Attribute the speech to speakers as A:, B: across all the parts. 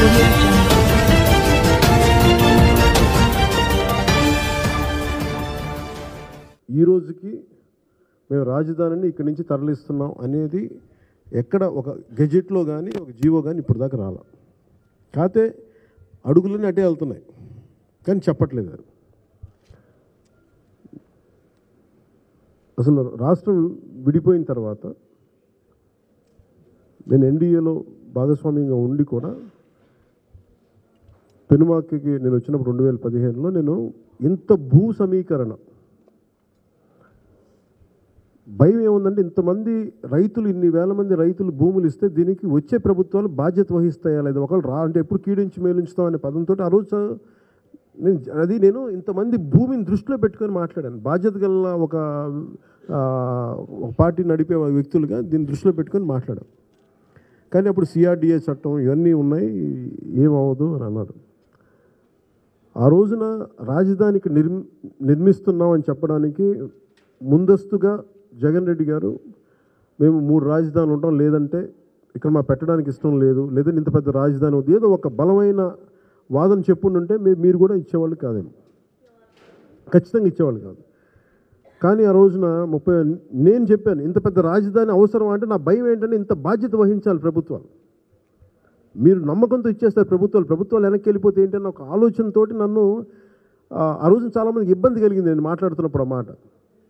A: audio jungle.
B: ఈ రోజుకి మేము రాజధానిని ఇక్కడి నుంచి తరలిస్తున్నాం అనేది ఎక్కడ ఒక గెజెట్లో కానీ ఒక జీవో కానీ ఇప్పుడు దాకా రాల కాకపోతే అడుగులన్నీ అటే వెళ్తున్నాయి కానీ చెప్పట్లేదు అది. అసలు రాష్ట్రం విడిపోయిన తర్వాత నేను ఎన్డీఏలో భాగస్వామ్యంగా ఉండి కూడా పెనుమాకకి నేను వచ్చినప్పుడు రెండు వేల పదిహేనులో నేను ఇంత భూ సమీకరణ భయం ఏముందంటే ఇంతమంది రైతులు ఇన్ని వేల మంది రైతులు భూములు ఇస్తే దీనికి వచ్చే ప్రభుత్వాలు బాధ్యత వహిస్తాయా లేదా ఒకళ్ళు రా అంటే ఎప్పుడు కీడించి మేలుంచుతాం అనే పదంతో ఆ రోజు నేను అది నేను ఇంతమంది భూమిని దృష్టిలో పెట్టుకొని మాట్లాడాను బాధ్యత గల ఒక ఆ, ఒక పార్టీ నడిపే వ్యక్తులుగా దీన్ని దృష్టిలో పెట్టుకొని మాట్లాడాను కానీ అప్పుడు సిఆర్డిఏ చట్టం ఇవన్నీ ఉన్నాయి ఏమవ్వదు అని అన్నారు ఆ రోజున రాజధానికి నిర్మి నిర్మిస్తున్నామని చెప్పడానికి ముందస్తుగా జగన్ రెడ్డి గారు మేము మూడు రాజధానులు ఉంటాం లేదంటే ఇక్కడ మా పెట్టడానికి ఇష్టం లేదు లేదంటే ఇంత పెద్ద రాజధాని ఉంది ఏదో ఒక బలమైన వాదన చెప్పుండుంటే మీ- మీరు కూడా ఇచ్చేవాళ్ళు కాదేమో ఖచ్చితంగా ఇచ్చేవాళ్ళు కాదు కానీ ఆ రోజున ముప్పై నేను చెప్పాను ఇంత పెద్ద రాజధాని అవసరం అంటే నా భయం ఏంటంటే ఇంత బాధ్యత వహించాలి ప్రభుత్వాలు మీరు నమ్మకంతో ఇచ్చేస్తారు ప్రభుత్వాలు ప్రభుత్వాలు వెనక్కి వెళ్ళిపోతే ఏంటన్న ఒక ఆలోచనతోటి నన్ను ఆ, ఆ రోజున చాలామందికి ఇబ్బంది కలిగింది నేను మాట్లాడుతున్నప్పుడు ఆ మాట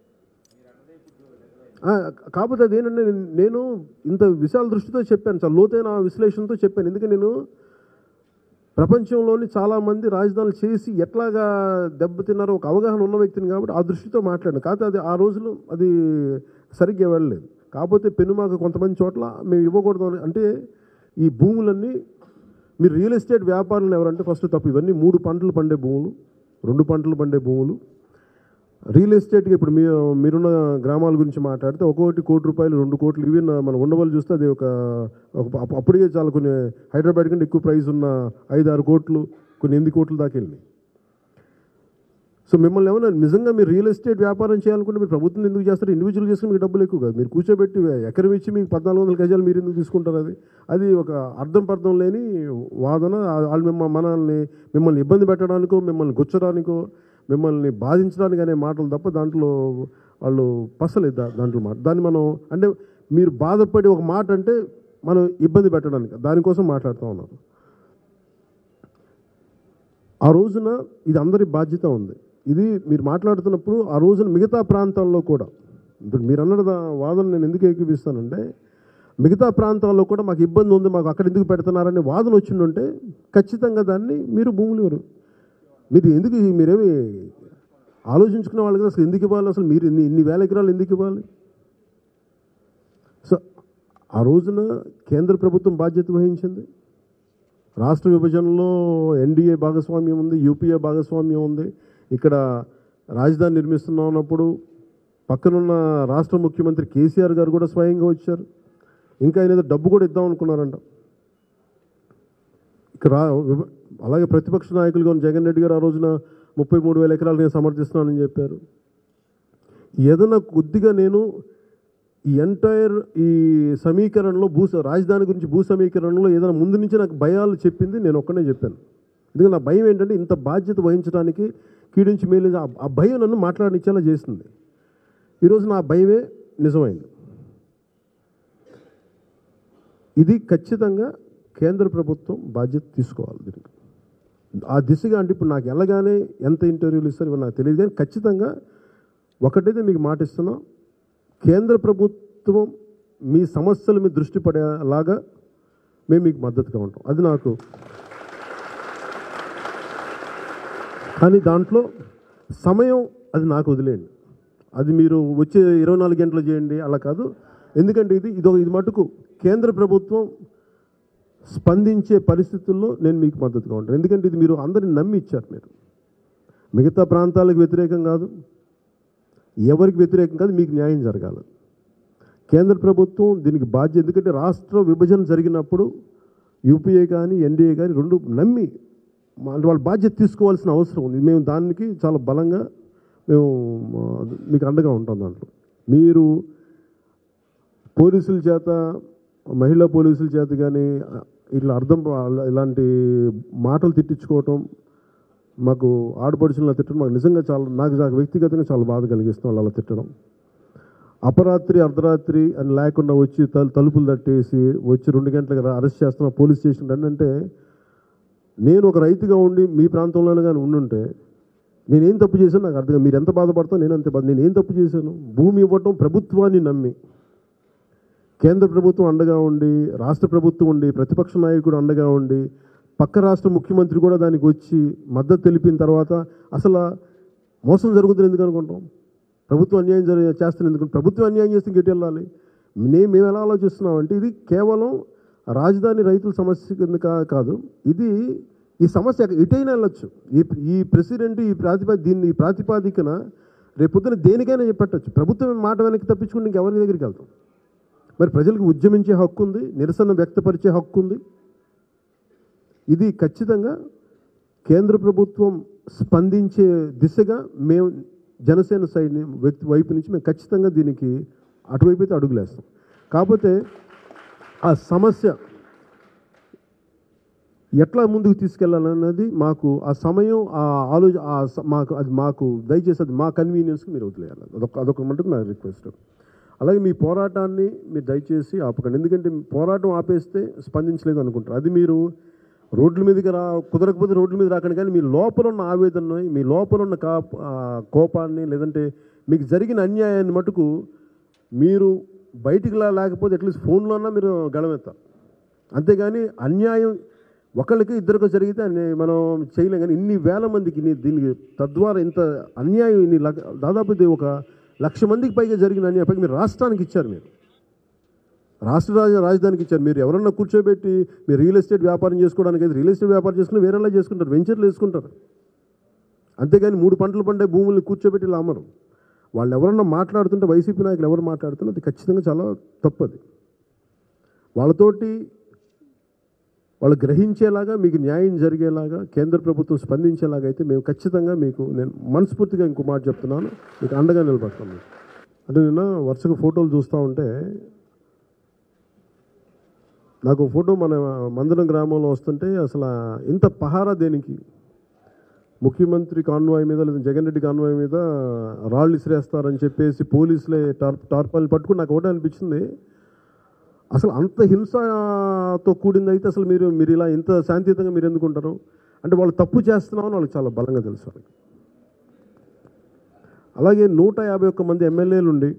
B: ఆ, కాకపోతే అది ఏంటంటే నేను- నేను ఇంత విశాల దృష్టితో చెప్పాను చాలా లోతైన విశ్లేషణతో చెప్పాను ఎందుకంటే నేను ప్రపంచంలోని చాలామంది రాజధానులు చేసి ఎట్లాగా దెబ్బతిన్నారో ఒక అవగాహన ఉన్న వ్యక్తిని కాబట్టి ఆ దృష్టితో మాట్లాడాను కాకపోతే అది ఆ రోజులు అది సరిగ్గా వెళ్ళలేదు కాకపోతే పెనుమాక కొంతమంది చోట్ల మేము ఇవ్వకూడదు అని అంటే ఈ భూములన్నీ మీరు రియల్ ఎస్టేట్ వ్యాపారులు ఎవరంటే ఫస్ట్ తప్పు ఇవన్నీ మూడు పంటలు పండే భూములు రెండు పంటలు పండే భూములు రియల్ ఎస్టేట్కి ఇప్పుడు మీ మీరున్న గ్రామాల గురించి మాట్లాడితే ఒక్కొక్కటి కోటి రూపాయలు రెండు కోట్లు ఇవి నా- మనం ఉండవల్లి చూస్తే అది ఒక ఒక- అప్పు- అప్పటికే చాలా కొన్ని హైదరాబాద్ కంటే ఎక్కువ ప్రైస్ ఉన్న ఐదు ఆరు కోట్లు కొన్ని ఎనిమిది కోట్ల దాకా వెళ్ళినాయి సో మిమ్మల్ని ఏమన్నా నిజంగా మీరు రియల్ ఎస్టేట్ వ్యాపారం చేయాలనుకుంటే మీరు ప్రభుత్వం ఎందుకు చేస్తారు ఇండివిజువల్ చేసుకుని మీకు డబ్బులు ఎక్కువ కాదు మీరు కూర్చోబెట్టి ఎకరం ఇచ్చి మీకు పద్నాలుగు వందల గజాలు మీరు ఎందుకు తీసుకుంటారు అది అది ఒక అర్థం పర్థం లేని వాదన వాళ్ళు మిమ్మల్ని మనల్ని మిమ్మల్ని ఇబ్బంది పెట్టడానికో మిమ్మల్ని గుచ్చడానికో మిమ్మల్ని బాధించడానికి అనే మాటలు తప్ప దాంట్లో వాళ్ళు పసలేదు దా- దాంట్లో మాట దాన్ని మనం అంటే మీరు బాధపడి ఒక మాట అంటే మనం ఇబ్బంది పెట్టడానికి దానికోసం మాట్లాడుతూ ఉన్నాం ఆ రోజున ఇది అందరి బాధ్యత ఉంది ఇది మీరు మాట్లాడుతున్నప్పుడు ఆ రోజున మిగతా ప్రాంతాల్లో కూడా ఇప్పుడు మీరు అన్నది దా- వాదన నేను ఎందుకు ఏకీపిస్తానంటే మిగతా ప్రాంతాల్లో కూడా మాకు ఇబ్బంది ఉంది మాకు అక్కడ ఎందుకు పెడుతున్నారనే వాదన వచ్చిందంటే ఖచ్చితంగా దాన్ని మీరు భూములు ఇవ్వరు మీరు ఎందుకు మీరేమి ఆలోచించుకునే వాళ్ళు కదా అసలు ఎందుకు ఇవ్వాలి అసలు మీరు ఇన్ని ఇన్ని వేల ఎకరాలు ఎందుకు ఇవ్వాలి సో ఆ రోజున కేంద్ర ప్రభుత్వం బాధ్యత వహించింది రాష్ట్ర విభజనలో ఎన్డీఏ భాగస్వామ్యం ఉంది యూపీఏ భాగస్వామ్యం ఉంది ఇక్కడ రాజధాని నిర్మిస్తున్నాం అన్నప్పుడు పక్కనున్న రాష్ట్ర ముఖ్యమంత్రి కేసీఆర్ గారు కూడా స్వయంగా వచ్చారు ఇంకా ఆయన ఏదో డబ్బు కూడా ఇద్దాం అనుకున్నారంట ఇక్కడ రా- విభ- అలాగే ప్రతిపక్ష నాయకులుగా ఉన్న జగన్ రెడ్డి గారు ఆ రోజున ముప్పై మూడు వేల ఎకరాలు నేను సమర్థిస్తున్నానని చెప్పారు ఏదైనా కొద్దిగా నేను ఈ ఎంటైర్ ఈ సమీకరణలో భూ రాజధాని గురించి భూ సమీకరణలో ఏదైనా ముందు నుంచి నాకు భయాలు చెప్పింది నేను ఒక్కనే చెప్పాను ఎందుకంటే నా భయం ఏంటంటే ఇంత బాధ్యత వహించడానికి కీడించి మేలు ఆ- ఆ భయం నన్ను మాట్లాడించేలా చేస్తుంది ఈరోజు నా భయమే నిజమైంది ఇది ఖచ్చితంగా కేంద్ర ప్రభుత్వం బాధ్యత తీసుకోవాలి దీనికి ఆ దిశగా అంటే ఇప్పుడు నాకు వెళ్ళగానే ఎంత ఇంటర్వ్యూలు ఇస్తారు ఇవన్నీ నాకు తెలియదు కానీ ఖచ్చితంగా ఒకటైతే మీకు మాట ఇస్తున్నా కేంద్ర ప్రభుత్వం మీ సమస్యల మీద దృష్టి పడేలాగా మేము మీకు మద్దతుగా ఉంటాం అది నాకు కానీ దాంట్లో సమయం అది నాకు వదిలేయండి అది మీరు వచ్చే ఇరవై నాలుగు గంటలు చేయండి అలా కాదు ఎందుకంటే ఇది ఇది ఇది మటుకు కేంద్ర ప్రభుత్వం స్పందించే పరిస్థితుల్లో నేను మీకు మద్దతుగా ఉంటాను ఎందుకంటే ఇది మీరు అందరిని నమ్మి ఇచ్చారు మీరు మిగతా ప్రాంతాలకు వ్యతిరేకం కాదు ఎవరికి వ్యతిరేకం కాదు మీకు న్యాయం జరగాలి కేంద్ర ప్రభుత్వం దీనికి బాధ్యత ఎందుకంటే రాష్ట్ర విభజన జరిగినప్పుడు యూపీఏ కానీ ఎన్డీఏ కానీ రెండు నమ్మి మా- వాళ్ళ బాధ్యత తీసుకోవాల్సిన అవసరం ఉంది మేము దానికి చాలా బలంగా మేము ఆ, మీకు అండగా ఉంటాం దాంట్లో మీరు పోలీసుల చేత మహిళా పోలీసుల చేత కానీ ఇట్లా అర్థం ఇలాంటి మాటలు తిట్టించుకోవటం మాకు ఆడపడుచులను తిట్టడం మాకు నిజంగా చాలా నాకు నాకు వ్యక్తిగతంగా చాలా బాధ కలిగిస్తుంది వాళ్ళు అలా తిట్టడం అపరాత్రి అర్ధరాత్రి అని లేకుండా వచ్చి తలు తలుపులు తట్టేసి వచ్చి రెండు గంటలకు అరెస్ట్ చేస్తున్నా పోలీస్ స్టేషన్ రండి అంటే నేను ఒక రైతుగా ఉండి మీ ప్రాంతంలోనే కానీ ఉండుంటే నేనేం తప్పు చేశాను నాకు అర్థం కాదు. మీరు ఎంత బాధపడతావు నేను అంతే బాధ నేను ఏం తప్పు చేశాను భూమి ఇవ్వటం ప్రభుత్వాన్ని నమ్మి కేంద్ర ప్రభుత్వం అండగా ఉండి రాష్ట్ర ప్రభుత్వం ఉండి ప్రతిపక్ష నాయకుడు అండగా ఉండి పక్క రాష్ట్ర ముఖ్యమంత్రి కూడా దానికి వచ్చి మద్దతు తెలిపిన తర్వాత అసలు మోసం జరుగుతుంది ఎందుకు అనుకుంటాం ప్రభుత్వం అన్యాయం జరి చేస్తుంది ఎందుకు ప్రభుత్వం అన్యాయం చేస్తే ఇంకెటు వెళ్ళాలి నేను మేము ఎలా ఆలోచిస్తున్నాం అంటే ఇది కేవలం రాజధాని రైతుల సమస్య కింద కా- కాదు ఇది ఈ సమస్య ఎటైనా వెళ్ళొచ్చు ఈ ఈ ప్రెసిడెంట్ ఈ ప్రాతిపా దీన్ని ఈ ప్రాతిపాదికన రేపొద్దున దేనికైనా చెప్పట్టచ్చు ప్రభుత్వం మాట వెనక్కి తప్పించుకుంటే ఇంకెవరి దగ్గరికి వెళ్తాం మరి ప్రజలకు ఉద్యమించే హక్కు ఉంది నిరసన వ్యక్తపరిచే హక్కు ఉంది ఇది ఖచ్చితంగా కేంద్ర ప్రభుత్వం స్పందించే దిశగా మేము జనసేన సైడ్ ని- వ్యక్తి వైపు నుంచి మేము ఖచ్చితంగా దీనికి అటువైపు అయితే అడుగులేస్తాం కాకపోతే ఆ సమస్య ఎట్లా ముందుకు తీసుకెళ్లాలన్నది మాకు ఆ సమయం ఆ ఆలోచన ఆ స- మాకు అది మాకు దయచేసి అది మా కన్వీనియన్స్కి మీరు వదిలేయాలి అదొక అదొక మటుకు నా రిక్వెస్ట్ అలాగే మీ పోరాటాన్ని మీరు దయచేసి ఆపకండి ఎందుకంటే మీ పోరాటం ఆపేస్తే స్పందించలేదు అనుకుంటారు అది మీరు రోడ్ల మీదకి రా కుదరకపోతే రోడ్ల మీద రాకండి కానీ మీ లోపల ఉన్న ఆవేదనని మీ లోపల ఉన్న కా ఆ, కోపాన్ని లేదంటే మీకు జరిగిన అన్యాయాన్ని మటుకు మీరు బయటికి లా- లేకపోతే అట్లీస్ట్ ఫోన్లోనా మీరు గళమెత్తారు అంతేగాని అన్యాయం ఒకళ్ళకి ఇద్దరికి జరిగితే అన్ని- మనం చేయలేం కానీ ఇన్ని వేల మందికి ఇన్ని దీనికి తద్వారా ఇంత అన్యాయం ఇన్ని లక్ష- దాదాపు ఇది ఒక లక్ష మందికి పైగా జరిగిన అన్యాయం పైగా మీరు రాష్ట్రానికి ఇచ్చారు మీరు రాష్ట్ర రాజ రాజధానికి ఇచ్చారు మీరు ఎవరన్నా కూర్చోబెట్టి మీరు రియల్ ఎస్టేట్ వ్యాపారం చేసుకోవడానికి అయితే రియల్ ఎస్టేట్ వ్యాపారం చేసుకుని వేరేలా చేసుకుంటారు వెంచర్లు వేసుకుంటారు అంతేగాని మూడు పంటలు పండే భూముల్ని కూర్చోబెట్టి ఇలా అమ్మరు వాళ్ళు ఎవరన్నా మాట్లాడుతుంటే వైసీపీ నాయకులు ఎవరు మాట్లాడుతున్నా అది ఖచ్చితంగా చాలా తప్పది వాళ్ళతోటి వాళ్ళు గ్రహించేలాగా మీకు న్యాయం జరిగేలాగా కేంద్ర ప్రభుత్వం స్పందించేలాగా అయితే మేము ఖచ్చితంగా మీకు నేను మనస్ఫూర్తిగా ఇంకో మాట చెప్తున్నాను మీకు అండగా నిలబడతాం మీకు అంటే నిన్న వరుసగా ఫోటోలు చూస్తూ ఉంటే నాకు ఒక ఫోటో మన మందరం గ్రామంలో వస్తుంటే అసలు ఇంత పహారా దేనికి ముఖ్యమంత్రి కాన్వాయ్ మీద లేదా జగన్ రెడ్డి కాన్వాయ్ మీద రాళ్ళు ఇసిరేస్తారని చెప్పేసి పోలీసులే టార్ టార్పాలు పట్టుకుని నాకు ఒకటే అనిపించింది అసలు అంత హింసతో కూడింది అయితే అసలు మీరు మీరు ఇలా ఇంత శాంతియుతంగా మీరు ఎందుకుంటారు అంటే వాళ్ళు తప్పు చేస్తున్నామని వాళ్ళకి చాలా బలంగా తెలుసు వాళ్ళకి అలాగే నూట యాభై ఒక్క మంది ఎమ్మెల్యేలు ఉండి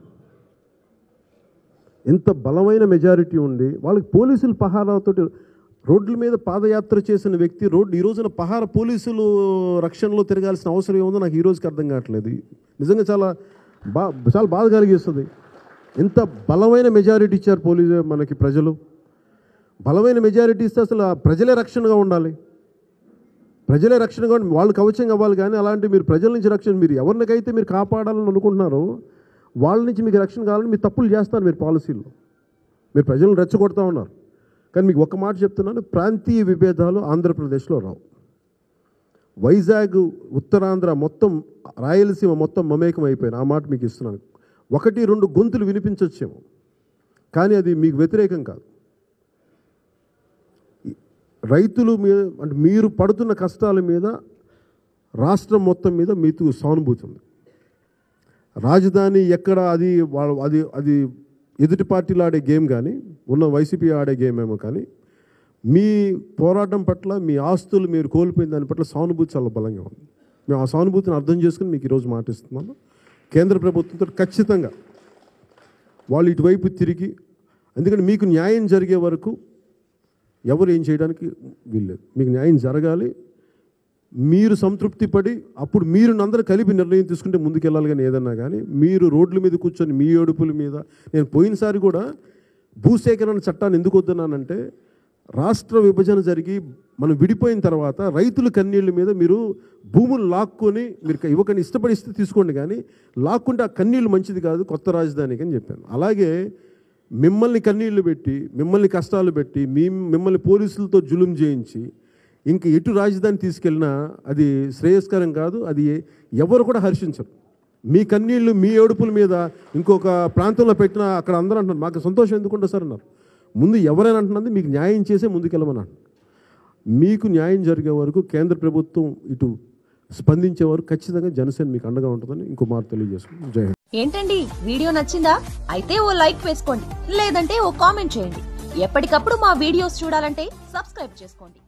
B: ఇంత బలమైన మెజారిటీ ఉండి వాళ్ళకి పోలీసులు పహారాతోటి రోడ్ల మీద పాదయాత్ర చేసిన వ్యక్తి రోడ్డు ఈ రోజున పహార పోలీసులు రక్షణలో తిరగాల్సిన అవసరం ఏముందో నాకు ఈ రోజుకి అర్థం కావట్లేదు నిజంగా చాలా బా చాలా బాధ కలిగిస్తుంది ఇంత బలమైన మెజారిటీ ఇచ్చారు పోలీసు మనకి ప్రజలు బలమైన మెజారిటీ ఇస్తే అసలు ఆ ప్రజలే రక్షణగా ఉండాలి ప్రజలే రక్షణగా ఉండి వాళ్ళు కవచం అవ్వాలి కానీ అలాంటి మీరు ప్రజల నుంచి రక్షణ మీరు ఎవరికైతే మీరు కాపాడాలని అనుకుంటున్నారో వాళ్ళ నుంచి మీకు రక్షణ కావాలని మీరు తప్పులు చేస్తారు మీరు పాలసీల్లో మీరు ప్రజలను రెచ్చగొడతా ఉన్నారు కానీ మీకు ఒక మాట చెప్తున్నాను ప్రాంతీయ విభేదాలు ఆంధ్రప్రదేశ్లో రావు వైజాగ్ ఉత్తరాంధ్ర మొత్తం రాయలసీమ మొత్తం మమేకం అయిపోయిన ఆ మాట మీకు ఇస్తున్నాను ఒకటి రెండు గొంతులు వినిపించవచ్చేమో కానీ అది మీకు వ్యతిరేకం కాదు రైతులు మీద అంటే మీరు పడుతున్న కష్టాల మీద రాష్ట్రం మొత్తం మీద మీకు సానుభూతి ఉంది రాజధాని ఎక్కడ అది వాళ్ళ అది అది ఎదుటి పార్టీలు ఆడే గేమ్ కానీ ఉన్న వైసీపీ ఆడే గేమ్ ఏమో కానీ మీ పోరాటం పట్ల మీ ఆస్తులు మీరు కోల్పోయిన దాని పట్ల సానుభూతి చాలా బలంగా ఉంది మేము ఆ సానుభూతిని అర్థం చేసుకుని మీకు ఈరోజు మాటిస్తున్నాము కేంద్ర ప్రభుత్వంతో ఖచ్చితంగా వాళ్ళు ఇటువైపు తిరిగి ఎందుకంటే మీకు న్యాయం జరిగే వరకు ఎవరు ఏం చేయడానికి వీల్లేదు మీకు న్యాయం జరగాలి మీరు సంతృప్తి పడి అప్పుడు మీరు అందరూ కలిపి నిర్ణయం తీసుకుంటే ముందుకెళ్ళాలి కానీ ఏదన్నా కానీ మీరు రోడ్ల మీద కూర్చొని మీ ఏడుపుల మీద నేను పోయినసారి కూడా భూసేకరణ చట్టాన్ని ఎందుకు వద్దన్నానంటే రాష్ట్ర విభజన జరిగి మనం విడిపోయిన తర్వాత రైతుల కన్నీళ్ళ మీద మీరు భూములు లాక్కొని మీరు ఇవ్వకని ఇష్టపడి ఇస్తే తీసుకోండి కానీ లాక్కుంటే ఆ కన్నీళ్ళు మంచిది కాదు కొత్త రాజధానికి అని చెప్పాను అలాగే మిమ్మల్ని కన్నీళ్లు పెట్టి మిమ్మల్ని కష్టాలు పెట్టి మీ మిమ్మల్ని పోలీసులతో జులుం చేయించి ఇంక ఎటు రాజధాని తీసుకెళ్ళినా అది శ్రేయస్కరం కాదు అది ఎవరు కూడా హర్షించరు మీ కన్నీళ్లు మీ ఏడుపుల మీద ఇంకొక ప్రాంతంలో పెట్టినా అక్కడ అందరూ అంటున్నారు మాకు సంతోషం ఎందుకుంటుంది సార్ అన్నారు ముందు ఎవరైనా అంటున్నది మీకు న్యాయం చేసే ముందుకెళ్ళమన్నాను మీకు న్యాయం జరిగే వరకు కేంద్ర ప్రభుత్వం ఇటు స్పందించే వరకు ఖచ్చితంగా జనసేన మీకు అండగా ఉంటుందని ఇంకో మాట తెలియజేసుకుంటాం జై హింద్
A: ఏంటండి వీడియో నచ్చిందా అయితే ఓ లైక్ వేసుకోండి లేదంటే ఓ కామెంట్ చేయండి ఎప్పటికప్పుడు మా వీడియోస్ చూడాలంటే సబ్స్క్రైబ్ చేసుకోండి